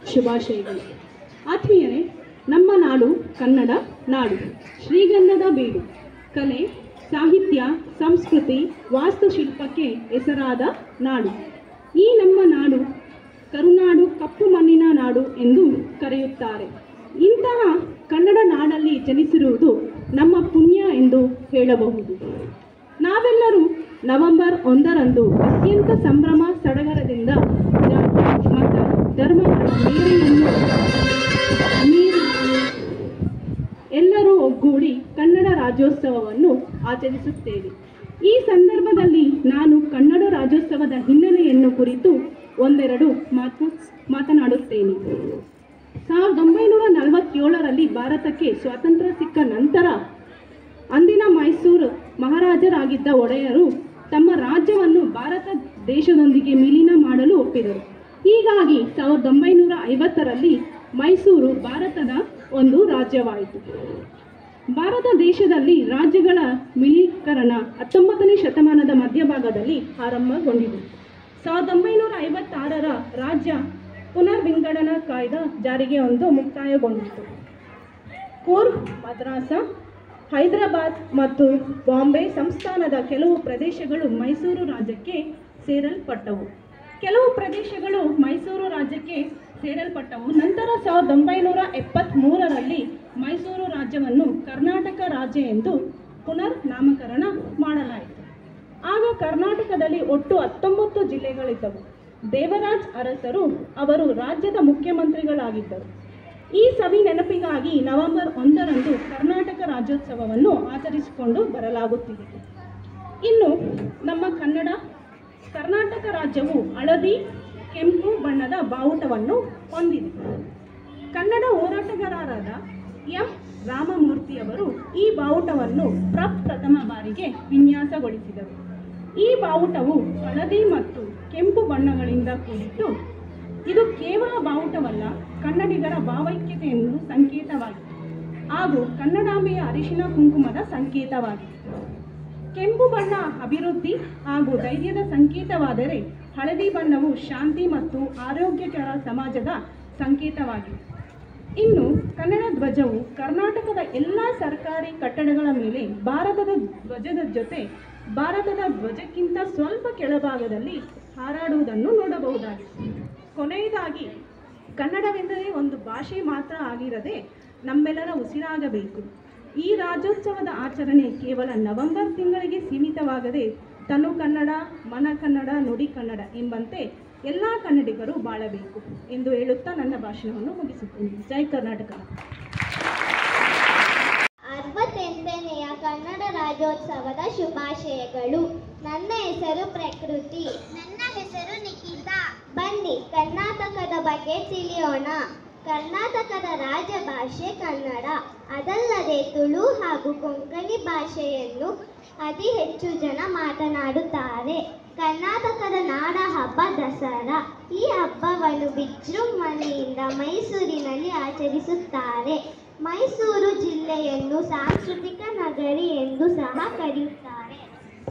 ಶುಭಾಶಯಗಳು ಆತ್ಮೀಯರೇ ನಮ್ಮ ನಾಡು ಕನ್ನಡ ನಾಡು ಶ್ರೀಗಂಧದ ಬೀಡು ಕಲೆ ಸಾಹಿತ್ಯ ಸಂಸ್ಕೃತಿ ವಾಸ್ತುಶಿಲ್ಪಕ್ಕೆ ಹೆಸರಾದ ನಾಡು ಈ ನಮ್ಮ ನಾಡು ಕರುನಾಡು ಕಪ್ಪು ಮಣ್ಣಿನ ನಾಡು ಎಂದು ಕರೆಯುತ್ತಾರೆ ಇಂತಹ ಕನ್ನಡ ನಾಡಲ್ಲಿ ಜನಿಸಿರುವುದು ನಮ್ಮ ಪುಣ್ಯ ಎಂದು ಹೇಳಬಹುದು ನಾವೆಲ್ಲರೂ ನವೆಂಬರ್ ಒಂದರಂದು ಅತ್ಯಂತ ಸಂಭ್ರಮ ಸಡಗರದಿಂದ ಜಾತಿ ಮತ ಧರ್ಮಗಳ ಮೇರೆಯನ್ನು ಮೀರಿ ಎಲ್ಲರೂ ಒಗ್ಗೂಡಿ ಕನ್ನಡ ರಾಜ್ಯೋತ್ಸವವನ್ನು ಆಚರಿಸುತ್ತೇವೆ ಈ ಸಂದರ್ಭದಲ್ಲಿ ನಾನು ಕನ್ನಡ ರಾಜ್ಯೋತ್ಸವದ ಹಿನ್ನೆಲೆಯನ್ನು ಕುರಿತು ಒಂದೆರಡು ಮಾತು ಮಾತನಾಡುತ್ತೇನೆ ಸಾವಿರದ ಒಂಬೈನೂರ ನಲವತ್ತೇಳರಲ್ಲಿ ಭಾರತಕ್ಕೆ ಸ್ವಾತಂತ್ರ್ಯ ಸಿಕ್ಕ ನಂತರ ಅಂದಿನ ಮೈಸೂರು ಮಹಾರಾಜರಾಗಿದ್ದ ಒಡೆಯರು ತಮ್ಮ ರಾಜ್ಯವನ್ನು ಭಾರತ ದೇಶದೊಂದಿಗೆ ವಿಲೀನ ಮಾಡಲು ಒಪ್ಪಿದರು ಹೀಗಾಗಿ ಸಾವಿರದ ಒಂಬೈನೂರ ಐವತ್ತರಲ್ಲಿ ಮೈಸೂರು ಭಾರತದ ಒಂದು ರಾಜ್ಯವಾಯಿತು ಭಾರತ ದೇಶದಲ್ಲಿ ರಾಜ್ಯಗಳ ವಿಲೀಕರಣ ಹತ್ತೊಂಬತ್ತನೇ ಶತಮಾನದ ಮಧ್ಯಭಾಗದಲ್ಲಿ ಆರಂಭಗೊಂಡಿದೆ ಸಾವಿರದ ಒಂಬೈನೂರ ಐವತ್ತಾರರ ರಾಜ್ಯ ಪುನರ್ವಿಂಗಡನಾ ಕಾಯ್ದೆ ಜಾರಿಗೆ ಒಂದು ಮುಕ್ತಾಯಗೊಂಡಿತು ಕೂರ್ಗ್ ಮದ್ರಾಸ ಹೈದರಾಬಾದ್ ಮತ್ತು ಬಾಂಬೆ ಸಂಸ್ಥಾನದ ಕೆಲವು ಪ್ರದೇಶಗಳು ಮೈಸೂರು ರಾಜ್ಯಕ್ಕೆ ಸೇರಲ್ಪಟ್ಟವು ಕೆಲವು ಪ್ರದೇಶಗಳು ಮೈಸೂರು ರಾಜ್ಯಕ್ಕೆ ಸೇರಲ್ಪಟ್ಟವು ನಂತರ ಸಾವಿರದ ಒಂಬೈನೂರ ಎಪ್ಪತ್ತ್ಮೂರರಲ್ಲಿ ಮೈಸೂರು ರಾಜ್ಯವನ್ನು ಕರ್ನಾಟಕ ರಾಜ್ಯ ಎಂದು ಪುನರ್ ನಾಮಕರಣ ಮಾಡಲಾಯಿತು ಆಗ ಕರ್ನಾಟಕದಲ್ಲಿ ಒಟ್ಟು ಹತ್ತೊಂಬತ್ತು ಜಿಲ್ಲೆಗಳಿದ್ದವು ದೇವರಾಜ್ ಅರಸರು ಅವರು ರಾಜ್ಯದ ಮುಖ್ಯಮಂತ್ರಿಗಳಾಗಿದ್ದರು ಈ ಸವಿ ನೆನಪಿಗಾಗಿ ನವೆಂಬರ್ ಒಂದರಂದು ಕರ್ನಾಟಕ ರಾಜ್ಯೋತ್ಸವವನ್ನು ಆಚರಿಸಿಕೊಂಡು ಬರಲಾಗುತ್ತಿದೆ ಇನ್ನು ನಮ್ಮ ಕನ್ನಡ ಕರ್ನಾಟಕ ರಾಜ್ಯವು ಹಳದಿ ಕೆಂಪು ಬಣ್ಣದ ಬಾವುಟವನ್ನು ಹೊಂದಿದೆ ಕನ್ನಡ ಹೋರಾಟಗಾರರಾದ ಎಂ ರಾಮಮೂರ್ತಿಯವರು ಈ ಬಾವುಟವನ್ನು ಪ್ರಪ್ರಥಮ ಬಾರಿಗೆ ವಿನ್ಯಾಸಗೊಳಿಸಿದರು ಈ ಬಾವುಟವು ಹಳದಿ ಮತ್ತು ಕೆಂಪು ಬಣ್ಣಗಳಿಂದ ಕೂಡಿದ್ದು ಇದು ಕೇವಲ ಬಾವುಟವಲ್ಲ ಕನ್ನಡಿಗರ ಭಾವೈಕ್ಯತೆಯನ್ನು ಸಂಕೇತವಾಗಿದೆ ಹಾಗೂ ಕನ್ನಡಾಂಬೆಯ ಅರಿಶಿನ ಕುಂಕುಮದ ಸಂಕೇತವಾಗಿದೆ ಕೆಂಪು ಬಣ್ಣ ಅಭಿವೃದ್ಧಿ ಹಾಗೂ ಧೈರ್ಯದ ಸಂಕೇತವಾದರೆ ಹಳದಿ ಬಣ್ಣವು ಶಾಂತಿ ಮತ್ತು ಆರೋಗ್ಯಕರ ಸಮಾಜದ ಸಂಕೇತವಾಗಿದೆ ಇನ್ನು ಕನ್ನಡ ಧ್ವಜವು ಕರ್ನಾಟಕದ ಎಲ್ಲ ಸರ್ಕಾರಿ ಕಟ್ಟಡಗಳ ಮೇಲೆ ಭಾರತದ ಧ್ವಜದ ಜೊತೆ ಭಾರತದ ಧ್ವಜಕ್ಕಿಂತ ಸ್ವಲ್ಪ ಕೆಳಭಾಗದಲ್ಲಿ ಹಾರಾಡುವುದನ್ನು ನೋಡಬಹುದಾಗಿದೆ ಕೊನೆಯದಾಗಿ ಕನ್ನಡವೆಂದರೆ ಒಂದು ಭಾಷೆ ಮಾತ್ರ ಆಗಿರದೆ ನಮ್ಮೆಲ್ಲರ ಉಸಿರಾಗಬೇಕು ಈ ರಾಜ್ಯೋತ್ಸವದ ಆಚರಣೆ ಕೇವಲ ನವೆಂಬರ್ ತಿಂಗಳಿಗೆ ಸೀಮಿತವಾಗದೆ ತನು ಕನ್ನಡ ಮನ ಕನ್ನಡ ನುಡಿ ಕನ್ನಡ ಎಂಬಂತೆ ಎಲ್ಲ ಕನ್ನಡಿಗರು ಬಾಳಬೇಕು ಎಂದು ಹೇಳುತ್ತಾ ನನ್ನ ಭಾಷಣವನ್ನು ಮುಗಿಸುತ್ತೇನೆ ಜೈ ಕರ್ನಾಟಕ ಅರವತ್ತೆಂಟನೆಯ ಕನ್ನಡ ರಾಜ್ಯೋತ್ಸವದ ಶುಭಾಶಯಗಳು ನನ್ನ ಹೆಸರು ಪ್ರಕೃತಿ ನನ್ನ ಹೆಸರು ನಿಖಿತಾ ಬನ್ನಿ ಕರ್ನಾಟಕದ ಬಗ್ಗೆ ತಿಳಿಯೋಣ ಕರ್ನಾಟಕದ ರಾಜಭಾಷೆ ಕನ್ನಡ ಅದಲ್ಲದೆ ತುಳು ಹಾಗೂ ಕೊಂಕಣಿ ಭಾಷೆಯನ್ನು ಅತಿ ಹೆಚ್ಚು ಜನ ಮಾತನಾಡುತ್ತಾರೆ ಕರ್ನಾಟಕದ ನಾಡ ಹಬ್ಬ ದಸರಾ ಈ ಹಬ್ಬವನ್ನು ವಿಜೃಂಭಣೆಯಿಂದ ಮೈಸೂರಿನಲ್ಲಿ ಆಚರಿಸುತ್ತಾರೆ ಮೈಸೂರು ಜಿಲ್ಲೆಯನ್ನು ಸಾಂಸ್ಕೃತಿಕ ನಗರಿ ಎಂದು ಸಹ ಕರೆಯುತ್ತಾರೆ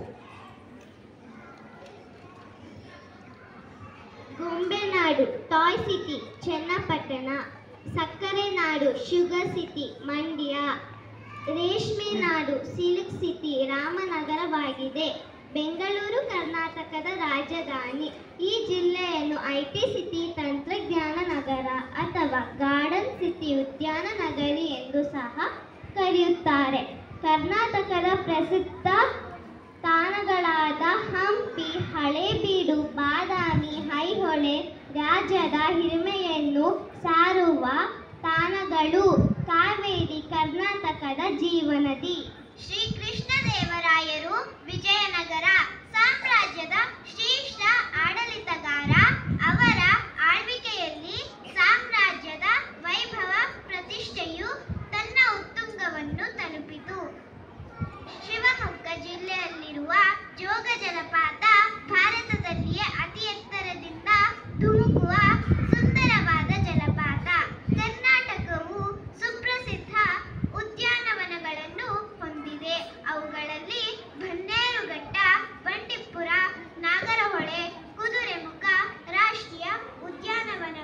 ಗೊಂಬೆನಾಡು ಟಾಯ್ ಸಿಟಿ ಚನ್ನಪಟ್ಟಣ ಸಕ್ಕರೆ ನಾಡು ಶುಗರ್ ಸಿಟಿ ಮಂಡ್ಯ ರೇಷ್ಮೆ ನಾಡು ಸಿಲ್ಕ್ ಸಿಟಿ ರಾಮನಗರವಾಗಿದೆ ಬೆಂಗಳೂರು ಕರ್ನಾಟಕದ ರಾಜಧಾನಿ ಈ ಜಿಲ್ಲೆಯನ್ನು ಐ ಟಿ ಸಿಟಿ ತಂತ್ರಜ್ಞಾನ ನಗರ ಅಥವಾ ಗಾರ್ಡನ್ ಸಿಟಿ ಉದ್ಯಾನ ನಗರಿ ಎಂದು ಸಹ ಕರೆಯುತ್ತಾರೆ ಕರ್ನಾಟಕದ ಪ್ರಸಿದ್ಧ ತಾಣಗಳಾದ ಹಂಪಿ ಹಳೇಬೀಡು ಬಾದಾಮಿ ಐಹೊಳೆ ರಾಜ್ಯದ ಹಿರಿಮೆಯನ್ನು ಸಾರುವ ತಾಣಗಳು ಕಾವೇರಿ ಕರ್ನಾಟಕದ ಜೀವನದಿ ಶ್ರೀಕೃಷ್ಣ ದೇವರಾಯರು ವಿಜಯನಗರ ಸಾಮ್ರಾಜ್ಯದ ಶ್ರೇಷ್ಠ ಆಡಳಿತಗಾರ ಅವರ ಆಳ್ವಿಕೆಯಲ್ಲಿ ಸಾಮ್ರಾಜ್ಯದ ವೈಭವ ಪ್ರತಿಷ್ಠೆಯು ತನ್ನ ಉತ್ತುಂಗವನ್ನು ತಲುಪಿತು ಶಿವಮೊಗ್ಗ ಜಿಲ್ಲೆಯಲ್ಲಿರುವ ಜೋಗ ಜಲಪಾತ ಭಾರತದಲ್ಲಿಯೇ ಅತಿ ಎತ್ತರದಿಂದ ಧುಮುಕುವ ಸುಂದರವಾದ ಜಲಪಾತ ಕರ್ನಾಟಕವು ಸುಪ್ರಸಿದ್ಧ ಉದ್ಯಾನವನಗಳನ್ನು ಹೊಂದಿದೆ ಅವುಗಳಲ್ಲಿ ಬನ್ನೇರುಘಟ್ಟ ಬಂಡೀಪುರ ನಾಗರಹೊಳೆ ಕುದುರೆಮುಖ ರಾಷ್ಟ್ರೀಯ ಉದ್ಯಾನವನ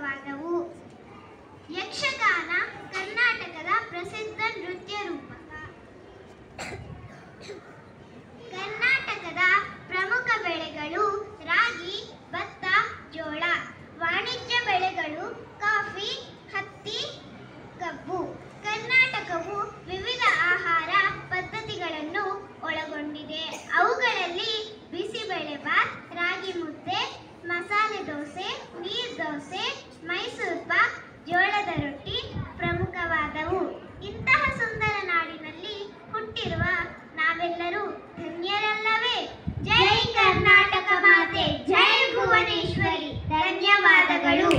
ಪ್ರಮುಖವಾದವು ಯಕ್ಷಗಾನ ಕರ್ನಾಟಕದ ಪ್ರಸಿದ್ಧ ನೃತ್ಯ ರೂಪಕ ಕರ್ನಾಟಕದ ಪ್ರಮುಖ ಬೆಳೆಗಳು ರಾಗಿ ಭತ್ತ ಜೋಳ ವಾಣಿಜ್ಯ ಬೆಳೆಗಳು ಕಾಫಿ ಹತ್ತಿ ಕಬ್ಬು ಕರ್ನಾಟಕವು ವಿವಿಧ ಆಹಾರ ಪದ್ಧತಿಗಳನ್ನು ಒಳಗೊಂಡಿದೆ ಅವುಗಳಲ್ಲಿ ಬಿಸಿಬೇಳೆಬಾತ್ ರಾಗಿ ಮುದ್ದೆ ಮಸಾಲೆ ದೋಸೆ ನೀರ್ ದೋಸೆ ಮೈಸೂರು ಪಾಕ್ ಜೋಳದ ರೊಟ್ಟಿ ಪ್ರಮುಖವಾದವು ಇಂತಹ ಸುಂದರ ನಾಡಿನಲ್ಲಿ ಹುಟ್ಟಿರುವ ನಾವೆಲ್ಲರೂ ಧನ್ಯರಲ್ಲವೇ ಜೈ ಕರ್ನಾಟಕ ಮಾತೆ ಜೈ ಭುವನೇಶ್ವರಿ ಧನ್ಯವಾದಗಳು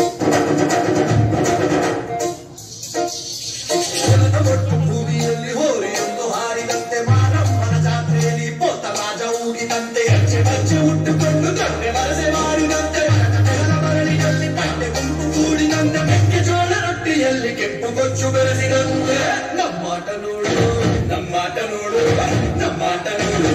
ಭೂಮಿಯಲ್ಲಿ ಹೋರಿಯೊಂದು ಹಾರಿದಂತೆ ಮಾನಮ್ಮನ ಜಾತ್ರೆಯಲ್ಲಿ ಪೋತರಾಜ ಊಗಿದಂತೆ ಅಚ್ಚೆ ಬಚ್ಚೆ ಉಟ್ಟುಕೊಂಡು ದೊಡ್ಡೆ ವರಸೆ ಮಾಡಿದಂತೆ ಮರಕತೆಗಳ ಮರಳಿನಲ್ಲಿ ಪಟ್ಟೆ ಗುಂಪು ಕೂಡಿದಂತೆ ಮೆಕ್ಕೆಜೋಳ ರೊಟ್ಟಿಯಲ್ಲಿ ಕೆಂಪು ಕೊಚ್ಚು ಬೆರೆಸಿದಂತೆ ನಮ್ಮಾಟ ನೋಡು ನಮ್ಮಾಟ ನೋಡು ನಮ್ಮಾಟ ನೋಡು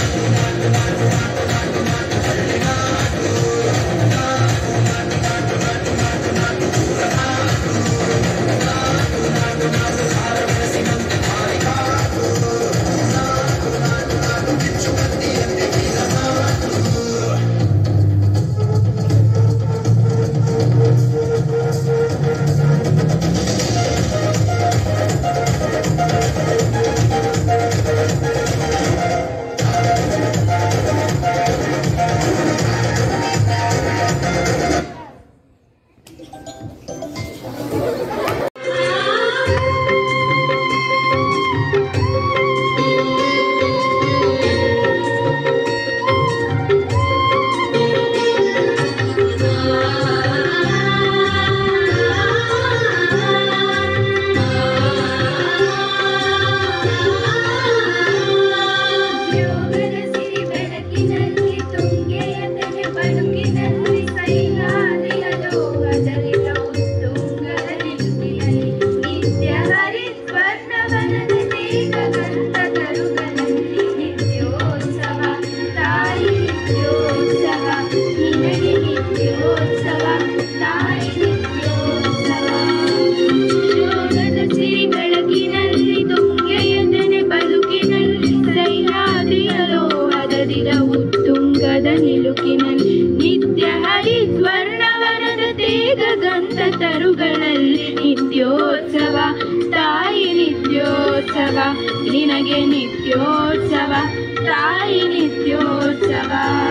ಯೋಗದ ಸಿರಿ ಬೆಳಕಿನಲ್ಲಿ ತುಂಗೆಯ ತೆನೆ ಬಳುಕಿನಲ್ಲಿ ಸೈನಾದಿಯ ಲೋಹದಲ್ಲಿನ ಉತ್ತುಂಗದ ನಿಲುಕಿನಲ್ಲಿ ನಿತ್ಯ ಹರಿದ್ವರ್ಣವನದ ದೇಹ ಗಂಧ ತರುಗಳಲ್ಲಿ ನಿತ್ಯೋತ್ಸವ ತಾಯಿ ನಿತ್ಯೋತ್ಸವ ನಿನಗೆ ನಿತ್ಯೋತ್ಸವ ತಾಯಿ ನಿತ್ಯೋತ್ಸವ ಯೋಗದ ಸಿರಿ ಬೆಳಕಿನಲ್ಲಿ ತುಂಗೆಯ ತೆನೆ ಬದುಕಿನಲ್ಲಿ ಸೈನಾದ್ರಿಯ ಲೋಹದದಿರ ಉತ್ತುಂಗದ ನಿಲುಕಿನಲ್ಲಿ ನಿತ್ಯ ಹರಿದ್ವರ್ಣವನದ ತೇಗ ಗಂಧ ತರುಗಳಲ್ಲಿ ನಿತ್ಯೋತ್ಸವ ತಾಯಿ ನಿತ್ಯೋತ್ಸವ ನಿನಗೆ ನಿತ್ಯೋತ್ಸವ ತಾಯಿ ನಿತ್ಯೋತ್ಸವ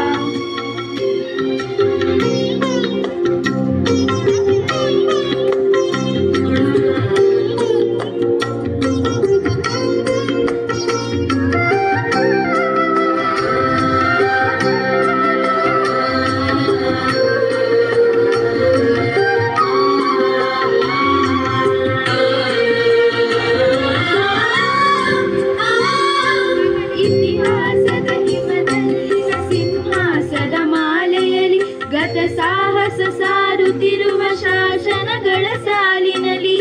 ಇತಿಹಾಸದ ಹಿಮದಲ್ಲಿನ ಸಿಂಹಾಸದ ಮಾಲೆಯಲ್ಲಿ ಗತ ಸಾಹಸ ಸಾರುತ್ತಿರುವ ಶಾಸನಗಳ ಸಾಲಿನಲ್ಲಿ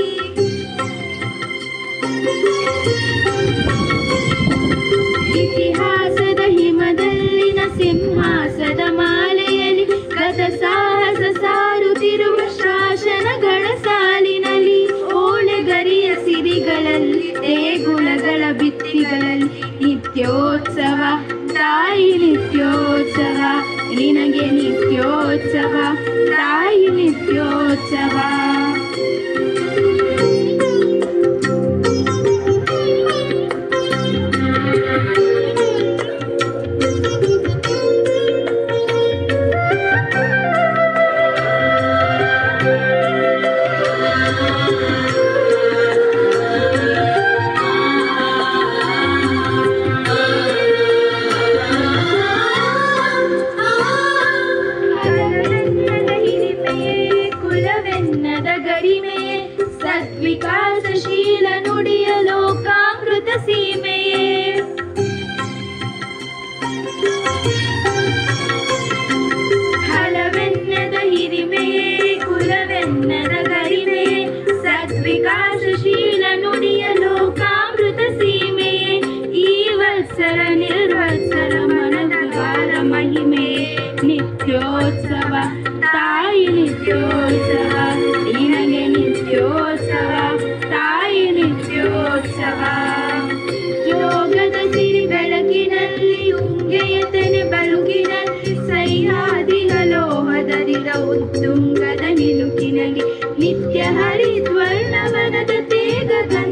ಇತಿಹಾಸದ ಹಿಮದಲ್ಲಿನ ಸಿಂಹಾಸದ ಮಾಲೆಯಲ್ಲಿ ಗತ ಸಾಹಸ ಸಾರುತ್ತಿರುವ ಶಾಸನಗಳ ಸಾಲಿನಲ್ಲಿ ಓಳೆಗರಿಯ ಸಿರಿಗಳಲ್ಲಿ ದೇಗುಲಗಳ ಭಿತ್ತಿಗಳಲ್ಲಿ ನಿತ್ಯೋತ್ಸವ ತಾಯಿ ನಿತ್ಯೋತ್ಸವ ನಿನಗೆ ನಿತ್ಯೋತ್ಸವ ತಾಯಿ ನಿತ್ಯೋತ್ಸವ ಹರವೆನ್ನದ ಹಿರಿಮೆಯೇ ಕುಲವೆನ್ನದ ಗರಿಮೆಯೇ ಸದ್ವಿಕಾಸಶೀಲ ನುಡಿಯ ಲೋಕಾಮೃತ ಸೀಮೆಯೇ ಹಲವೆನ್ನದ ಹಿರಿಮೆಯೇ ಕುಲವೆನ್ನದ ಗರಿಮೆಯೇ ಸದ್ವಿಕಾಸಶೀಲ ನುಡಿಯ ಲೋಕಾಮೃತ ಸೀಮೆಯೇ ಈ ವತ್ಸರ ನಿರ್ವತ್ಸರ ಮನದಗಾರ ಮಹಿಮೆಯೇ ನಿತ್ಯೋತ್ಸವ ತಾಯಿ ನಿತ್ಯೋತ್ಸವ ಉತ್ತುಂಗದ ನಿಲುಕಿನಲ್ಲಿ ನಿತ್ಯ ಹರಿದ್ವರ್ಣವನದ ತೇಗ